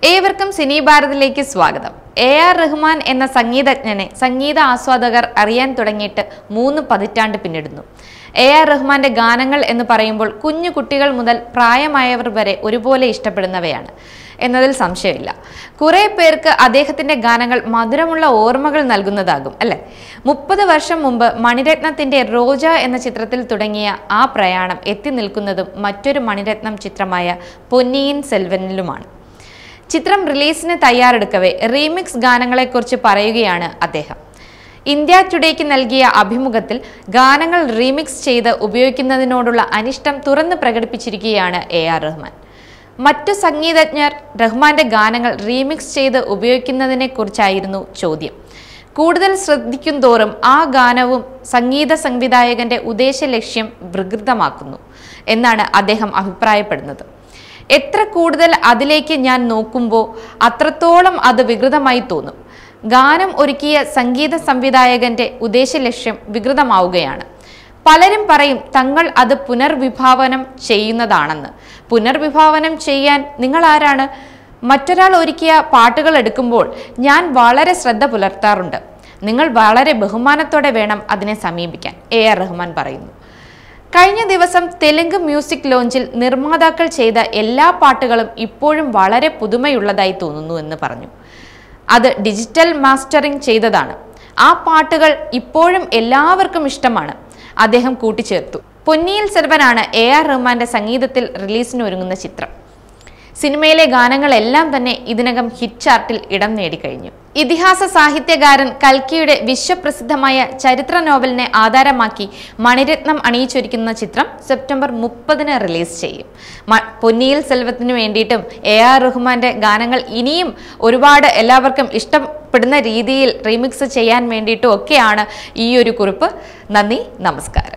ഏവർക്കും സിനി ഭാരതിലേക്ക് സ്വാഗതം A R Rahman എന്ന സംഗീതജ്ഞനെ സംഗീത ആസ്വാദകർ അറിയാൻ തുടങ്ങിയിട്ട് മൂന്ന് പതിറ്റാണ്ട് പിന്നിടുന്നു എ ആർ റഹ്മാന്റെ ഗാനങ്ങൾ എന്ന് പറയുമ്പോൾ കുഞ്ഞു കുട്ടികൾ മുതൽ പ്രായമായവർ വരെ ഒരുപോലെ ഇഷ്ടപ്പെടുന്നവയാണ് എന്നതിൽ സംശയമില്ല കുറെ പേർക്ക് അദ്ദേഹത്തിന്റെ ഗാനങ്ങൾ മധുരമുള്ള ഓർമ്മകൾ നൽകുന്നതാകും അല്ലെ മുപ്പത് വർഷം മുമ്പ് മണിരത്നത്തിന്റെ റോജ എന്ന ചിത്രത്തിൽ തുടങ്ങിയ ആ പ്രയാണം എത്തി നിൽക്കുന്നതും മറ്റൊരു മണിരത്നം ചിത്രമായ പൊന്നിയിൻ സെൽവനിലുമാണ് ചിത്രം റിലീസിന് തയ്യാറെടുക്കവേ റീമിക്സ് ഗാനങ്ങളെക്കുറിച്ച് പറയുകയാണ് അദ്ദേഹം ഇന്ത്യ ടുഡേക്ക് നൽകിയ അഭിമുഖത്തിൽ ഗാനങ്ങൾ റീമിക്സ് ചെയ്ത് ഉപയോഗിക്കുന്നതിനോടുള്ള അനിഷ്ടം തുറന്ന് പ്രകടിപ്പിച്ചിരിക്കുകയാണ് എ ആർ റഹ്മാൻ മറ്റു സംഗീതജ്ഞർ റഹ്മാന്റെ ഗാനങ്ങൾ റീമിക്സ് ചെയ്ത് ഉപയോഗിക്കുന്നതിനെ കുറിച്ചായിരുന്നു ചോദ്യം കൂടുതൽ ശ്രദ്ധിക്കും തോറും ആ ഗാനവും സംഗീത സംവിധായകന്റെ ഉദ്ദേശ ലക്ഷ്യം വികൃതമാക്കുന്നു എന്നാണ് അദ്ദേഹം അഭിപ്രായപ്പെടുന്നത് എത്ര കൂടുതൽ അതിലേക്ക് ഞാൻ നോക്കുമ്പോൾ അത്രത്തോളം അത് വികൃതമായി തോന്നും ഗാനം ഒരുക്കിയ സംഗീത സംവിധായകന്റെ ഉദ്ദേശ ലക്ഷ്യം വികൃതമാവുകയാണ് പലരും പറയും തങ്ങൾ അത് പുനർവിഭാവനം ചെയ്യുന്നതാണെന്ന് പുനർവിഭാവനം ചെയ്യാൻ നിങ്ങൾ ആരാണ് മറ്റൊരാൾ ഒരുക്കിയ പാട്ടുകൾ എടുക്കുമ്പോൾ ഞാൻ വളരെ ശ്രദ്ധ പുലർത്താറുണ്ട് നിങ്ങൾ വളരെ ബഹുമാനത്തോടെ വേണം അതിനെ സമീപിക്കാൻ എ ആർ റഹ്മാൻ പറയുന്നു കഴിഞ്ഞ ദിവസം തെലുങ്ക് മ്യൂസിക് ലോഞ്ചിൽ നിർമ്മാതാക്കൾ ചെയ്ത എല്ലാ പാട്ടുകളും ഇപ്പോഴും വളരെ പുതുമയുള്ളതായി തോന്നുന്നു എന്ന് പറഞ്ഞു അത് ഡിജിറ്റൽ മാസ്റ്ററിംഗ് ചെയ്തതാണ് ആ പാട്ടുകൾ ഇപ്പോഴും എല്ലാവർക്കും ഇഷ്ടമാണ് അദ്ദേഹം കൂട്ടിച്ചേർത്തു പൊന്നിയിൽ സെൽവനാണ് എ ആർ റഹ്മാന്റെ സംഗീതത്തിൽ റിലീസിന് ഒരുങ്ങുന്ന ചിത്രം സിനിമയിലെ ഗാനങ്ങളെല്ലാം തന്നെ ഇതിനകം ഹിറ്റ് ചാർട്ടിൽ ഇടം നേടിക്കഴിഞ്ഞു ഇതിഹാസ സാഹിത്യകാരൻ കൽക്കിയുടെ വിശ്വപ്രസിദ്ധമായ ചരിത്ര നോവലിനെ ആധാരമാക്കി മണിരത്നം അണിയിച്ചൊരുക്കുന്ന ചിത്രം സെപ്റ്റംബർ മുപ്പതിന് റിലീസ് ചെയ്യും മ- പൊന്നിയിൽ സെൽവത്തിനു വേണ്ടിയിട്ടും എ ആർ റഹ്മാന്റെ ഗാനങ്ങൾ ഇനിയും ഒരുപാട് എല്ലാവർക്കും ഇഷ്ടപ്പെടുന്ന രീതിയിൽ റീമിക്സ് ചെയ്യാൻ വേണ്ടിയിട്ടും ഒക്കെയാണ് ഈ ഒരു കുറിപ്പ് നന്ദി നമസ്കാരം